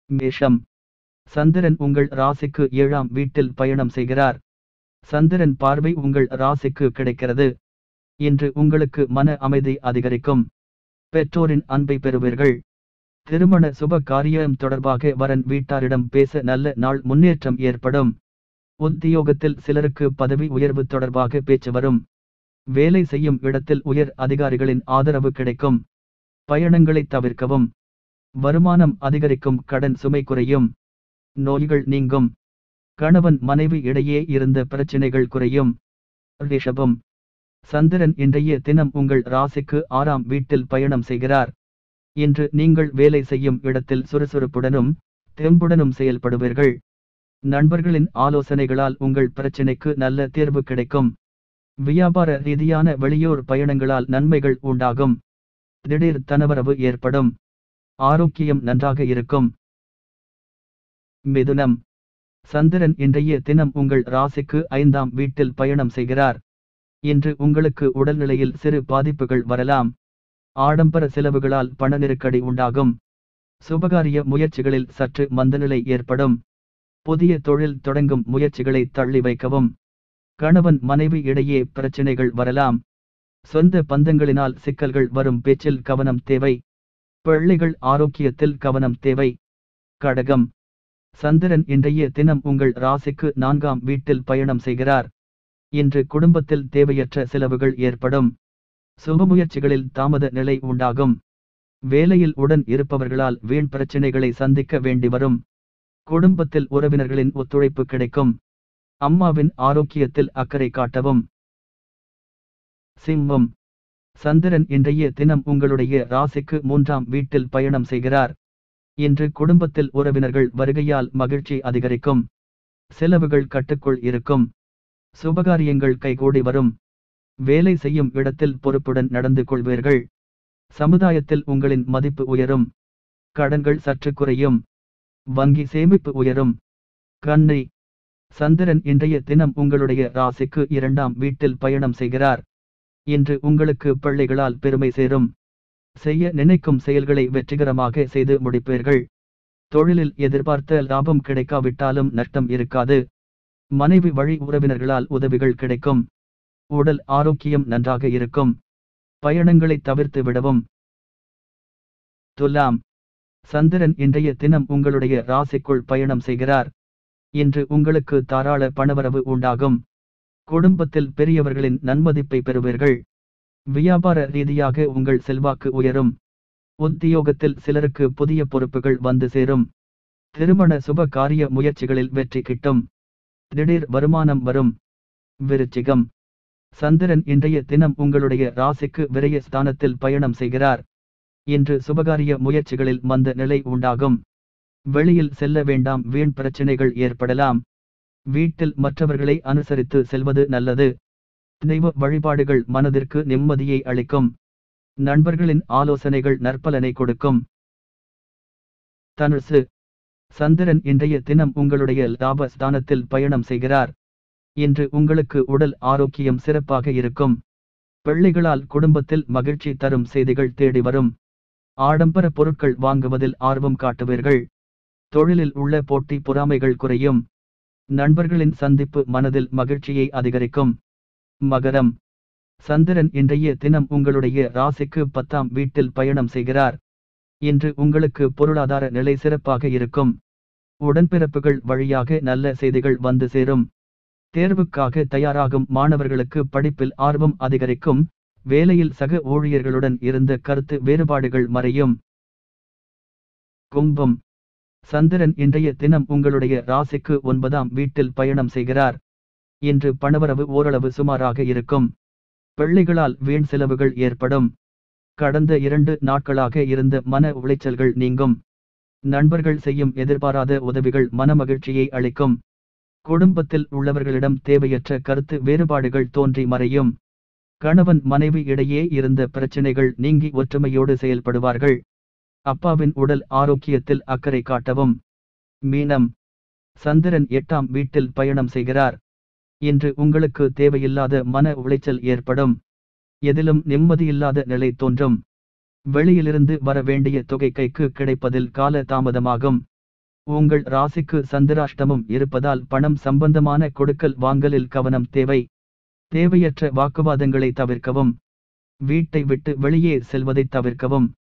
மேஷம் சந்திரன் உங்கள் ராசிக்கு ஏழாம் வீட்டில் பயணம் செய்கிறார் சந்திரன் பார்வை உங்கள் ராசிக்கு கிடைக்கிறது இன்று உங்களுக்கு மன அமைதி அதிகரிக்கும் பெற்றோரின் அன்பை பெறுவீர்கள் திருமண சுப காரியம் தொடர்பாக வரன் வீட்டாரிடம் பேச நல்ல நாள் முன்னேற்றம் ஏற்படும் உத்தியோகத்தில் சிலருக்கு பதவி உயர்வு தொடர்பாக பேச்சு வரும் வேலை செய்யும் இடத்தில் உயர் அதிகாரிகளின் ஆதரவு கிடைக்கும் பயணங்களை தவிர்க்கவும் வருமானம் அதிகரிக்கும் கடன் சுமை குறையும் நோய்கள் நீங்கும் கணவன் மனைவி இடையே இருந்த பிரச்சினைகள் குறையும் ரிஷபம் சந்திரன் இன்றைய தினம் உங்கள் ராசிக்கு ஆறாம் வீட்டில் பயணம் செய்கிறார் இன்று நீங்கள் வேலை செய்யும் இடத்தில் சுறுசுறுப்புடனும் தெம்புடனும் செயல்படுவீர்கள் நண்பர்களின் ஆலோசனைகளால் உங்கள் பிரச்சினைக்கு நல்ல தீர்வு கிடைக்கும் வியாபார ரீதியான வெளியூர் பயணங்களால் நன்மைகள் உண்டாகும் திடீர் தனவரவு ஏற்படும் ஆரோக்கியம் நன்றாக இருக்கும் மிதுனம் சந்திரன் இன்றைய தினம் உங்கள் ராசிக்கு ஐந்தாம் வீட்டில் பயணம் செய்கிறார் இன்று உங்களுக்கு உடல்நிலையில் சிறு பாதிப்புகள் வரலாம் ஆடம்பர செலவுகளால் பண நெருக்கடி உண்டாகும் சுபகாரிய முயற்சிகளில் சற்று மந்தநிலை ஏற்படும் புதிய தொழில் தொடங்கும் முயற்சிகளை தள்ளி வைக்கவும் கணவன் மனைவி இடையே பிரச்சினைகள் வரலாம் சொந்த பந்தங்களினால் சிக்கல்கள் வரும் பேச்சில் கவனம் தேவை பிள்ளைகள் ஆரோக்கியத்தில் கவனம் தேவை கடகம் சந்திரன் இன்றைய தினம் உங்கள் ராசிக்கு நான்காம் வீட்டில் பயணம் செய்கிறார் இன்று குடும்பத்தில் தேவையற்ற செலவுகள் ஏற்படும் சுபமுயற்சிகளில் தாமத நிலை உண்டாகும் வேலையில் உடன் இருப்பவர்களால் வீண் பிரச்சினைகளை சந்திக்க வேண்டி வரும் குடும்பத்தில் உறவினர்களின் ஒத்துழைப்பு கிடைக்கும் அம்மாவின் ஆரோக்கியத்தில் அக்கறை காட்டவும் சிம்மம் சந்திரன் இன்றைய தினம் உங்களுடைய ராசிக்கு மூன்றாம் வீட்டில் பயணம் செய்கிறார் இன்று குடும்பத்தில் உறவினர்கள் வருகையால் மகிழ்ச்சி அதிகரிக்கும் செலவுகள் கட்டுக்குள் இருக்கும் சுபகாரியங்கள் கைகூடி வரும் வேலை செய்யும் இடத்தில் பொறுப்புடன் நடந்து கொள்வீர்கள் சமுதாயத்தில் உங்களின் மதிப்பு உயரும் கடன்கள் சற்று குறையும் வங்கி சேமிப்பு உயரும் கண்ணை சந்திரன் இன்றைய தினம் உங்களுடைய ராசிக்கு இரண்டாம் வீட்டில் பயணம் செய்கிறார் இன்று உங்களுக்கு பிள்ளைகளால் பெருமை சேரும் செய்ய நினைக்கும் செயல்களை வெற்றிகரமாக செய்து முடிப்பீர்கள் தொழிலில் எதிர்பார்த்த லாபம் கிடைக்காவிட்டாலும் நஷ்டம் இருக்காது மனைவி வழி உறவினர்களால் உதவிகள் கிடைக்கும் உடல் ஆரோக்கியம் நன்றாக இருக்கும் பயணங்களை தவிர்த்து விடவும் துலாம் சந்திரன் இன்றைய தினம் உங்களுடைய ராசிக்குள் பயணம் செய்கிறார் இன்று உங்களுக்கு தாராள பணவரவு உண்டாகும் குடும்பத்தில் பெரியவர்களின் நன்மதிப்பை பெறுவீர்கள் வியாபார ரீதியாக உங்கள் செல்வாக்கு உயரும் உத்தியோகத்தில் சிலருக்கு புதிய பொறுப்புகள் வந்து சேரும் திருமண சுப காரிய முயற்சிகளில் வெற்றி கிட்டும் திடீர் வருமானம் வரும் விருச்சிகம் சந்திரன் இன்றைய தினம் உங்களுடைய ராசிக்கு விரய ஸ்தானத்தில் பயணம் செய்கிறார் இன்று சுபகாரிய முயற்சிகளில் மந்த நிலை உண்டாகும் வெளியில் செல்ல வேண்டாம் வீண் பிரச்சினைகள் ஏற்படலாம் வீட்டில் மற்றவர்களை அனுசரித்து செல்வது நல்லது தெய்வ வழிபாடுகள் மனதிற்கு நிம்மதியை அளிக்கும் நண்பர்களின் ஆலோசனைகள் நற்பலனை கொடுக்கும் தனுசு சந்திரன் இன்றைய தினம் உங்களுடைய லாப ஸ்தானத்தில் பயணம் செய்கிறார் இன்று உங்களுக்கு உடல் ஆரோக்கியம் சிறப்பாக இருக்கும் பிள்ளைகளால் குடும்பத்தில் மகிழ்ச்சி தரும் செய்திகள் தேடி வரும் ஆடம்பர பொருட்கள் வாங்குவதில் ஆர்வம் காட்டுவீர்கள் தொழிலில் உள்ள போட்டி பொறாமைகள் குறையும் நண்பர்களின் சந்திப்பு மனதில் மகிழ்ச்சியை அதிகரிக்கும் மகரம் சந்திரன் இன்றைய தினம் உங்களுடைய ராசிக்கு பத்தாம் வீட்டில் பயணம் செய்கிறார் இன்று உங்களுக்கு பொருளாதார நிலை சிறப்பாக இருக்கும் உடன்பிறப்புகள் வழியாக நல்ல செய்திகள் வந்து சேரும் தேர்வுக்காக தயாராகும் மாணவர்களுக்கு படிப்பில் ஆர்வம் அதிகரிக்கும் வேலையில் சக ஊழியர்களுடன் இருந்த கருத்து வேறுபாடுகள் மறையும் கும்பம் சந்திரன் இன்றைய தினம் உங்களுடைய ராசிக்கு ஒன்பதாம் வீட்டில் பயணம் செய்கிறார் இன்று பணவரவு ஓரளவு சுமாராக இருக்கும் பிள்ளைகளால் வீண் செலவுகள் ஏற்படும் கடந்த இரண்டு நாட்களாக இருந்த மன உளைச்சல்கள் நீங்கும் நண்பர்கள் செய்யும் எதிர்பாராத உதவிகள் மனமகிழ்ச்சியை அளிக்கும் குடும்பத்தில் உள்ளவர்களிடம் தேவையற்ற கருத்து வேறுபாடுகள் தோன்றி மறையும் கணவன் மனைவி இடையே இருந்த பிரச்சினைகள் நீங்கி ஒற்றுமையோடு செயல்படுவார்கள் அப்பாவின் உடல் ஆரோக்கியத்தில் அக்கறை காட்டவும் மீனம் சந்திரன் எட்டாம் வீட்டில் பயணம் செய்கிறார் இன்று உங்களுக்கு தேவையில்லாத மன உளைச்சல் ஏற்படும் எதிலும் நிம்மதியில்லாத நிலை தோன்றும் வெளியிலிருந்து வர வேண்டிய தொகை கைக்கு கிடைப்பதில் கால தாமதமாகும் உங்கள் ராசிக்கு சந்திராஷ்டமம் இருப்பதால் பணம் சம்பந்தமான கொடுக்கல் வாங்கலில் கவனம் தேவை தேவையற்ற வாக்குவாதங்களை தவிர்க்கவும் வீட்டை விட்டு வெளியே செல்வதை தவிர்க்கவும்